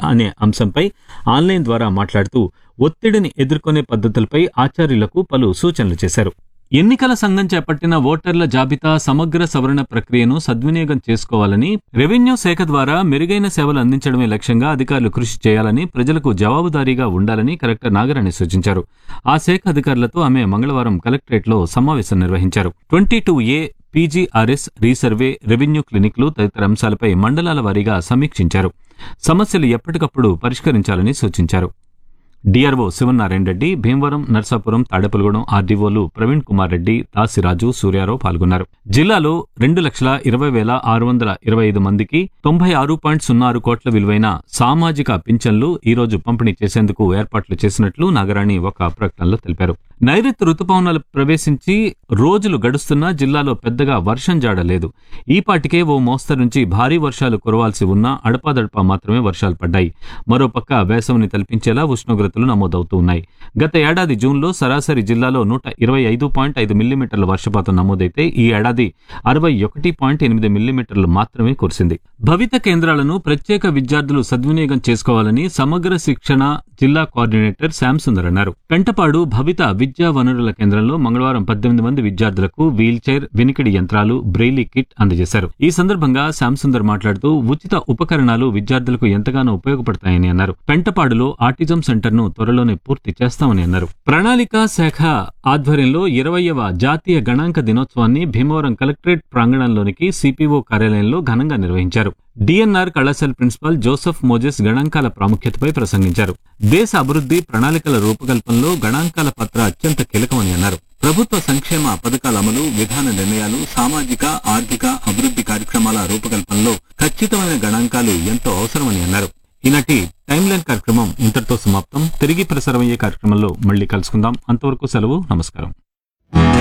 అనే అంశంపై ఆన్లైన్ ద్వారా మాట్లాడుతూ ఒత్తిడిని ఎదుర్కొనే పద్ధతులపై ఆచార్యులకు పలు సూచనలు చేశారు ఎన్నికల సంఘం చేపట్టిన ఓటర్ల జాబితా సమగ్ర సవరణ ప్రక్రియను సద్వినియోగం చేసుకోవాలని రెవెన్యూ శాఖ ద్వారా మెరుగైన సేవలు అందించడమే లక్ష్యంగా అధికారులు కృషి చేయాలని ప్రజలకు జవాబుదారీగా ఉండాలని కలెక్టర్ నాగరాణి సూచించారు ఆ శాఖ అధికారులతో ఆమె మంగళవారం కలెక్టరేట్లో సమావేశం నిర్వహించారు twenty two A PGRS resurvey revenue క్లినిక్లు తదితర అంశాలపై మండలాల వారీగా సమీక్షించారు సమస్యలు ఎప్పటికప్పుడు పరిష్కరించాలని సూచించారు డిఆర్ఓ శివనారాయణ రెడ్డి భీమవరం నర్సాపురం తాడేపల్గూడెం ఆర్డీఓలు ప్రవీణ్ కుమార్ రెడ్డి దాసిరాజు సూర్యారావు పాల్గొన్నారు జిల్లాలో రెండు లక్షల ఇరవై వేల ఆరు వందల ఇరవై ఐదు మందికి తొంభై ఆరు పాయింట్ సున్నా ఆరు కోట్ల విలువైన సామాజిక పింఛన్లు ఈ రోజు పంపిణీ చేసేందుకు ఏర్పాట్లు చేసినట్లు నాగరాణి ఒక ప్రకటనలో తెలిపారు నైరుతి రుతుపవనాలు ప్రవేశించి రోజులు గడుస్తున్నా జిల్లాలో పెద్దగా వర్షం జాడలేదు ఈ పాటికే ఓ మోస్తరు నుంచి భారీ వర్షాలు కురవాల్సి ఉన్నా అడపాదడపా మాత్రమే వర్షాలు పడ్డాయి మరోపక్క వేసవిని తలపించేలా ఉష్ణోగ్రతలు నమోదవుతూ ఉన్నాయి గత ఏడాది జూన్లో సరాసరి జిల్లాలో నూట ఇరవై ఐదు పాయింట్ ఐదు మిల్లీమీటర్ల వర్షపాతం నమోదైతే ఈ ఏడాది అరవై ఒకటి పాయింట్ ఎనిమిది మిల్లీమీటర్లు మాత్రమే కురిసింది భవిత కేంద్రాలను ప్రత్యేక విద్యార్థులు సద్వినియోగం చేసుకోవాలని సమగ్ర శిక్షణ జిల్లా కోఆర్డినేటర్ శ్యామ్ సుందర్ అన్నారు పెంటపాడు భవిత విద్యా వనరుల కేంద్రంలో మంగళవారం పద్దెనిమిది మంది విద్యార్థులకు వీల్ చైర్ వినికిడి యంత్రాలు బ్రెయిలీ కిట్ అందజేశారు ఈ సందర్భంగా శ్యామ్ సుందర్ మాట్లాడుతూ ఉచిత ఉపకరణాలు విద్యార్థులకు ఎంతగానో ఉపయోగపడతాయని అన్నారు పెంటపాడులో ఆటిజం సెంటర్ ను త్వరలోనే పూర్తి చేస్తామని అన్నారు ప్రణాళిక శాఖ ఆధ్వర్యంలో ఇరవయవ జాతీయ గణాంక దినోత్సవాన్ని భీమవరం కలెక్టరేట్ ప్రాంగణంలోనికి సిపిఓ కార్యాలయంలో ఘనంగా నిర్వహించారు డిఎన్ఆర్ కళాశాల ప్రిన్సిపాల్ జోసెఫ్ మోజెస్ గణాంకాల ప్రాముఖ్యతపై ప్రసంగించారు దేశ అభివృద్ధి ప్రణాళికల రూపకల్పనలో గణాంకాల పాత్ర అత్యంత కీలకమని అన్నారు ప్రభుత్వ సంక్షేమ పథకాల అమలు విధాన నిర్ణయాలు సామాజిక ఆర్థిక అభివృద్ధి కార్యక్రమాల రూపకల్పనలో ఖచ్చితమైన గణాంకాలు ఎంతో అవసరమని అన్నారు ఈనాటి టైమ్ లైన్ కార్యక్రమం ఇంతటితో సమాప్తం తిరిగి ప్రసారమయ్యే కార్యక్రమంలో మళ్ళీ కలుసుకుందాం అంతవరకు సెలవు నమస్కారం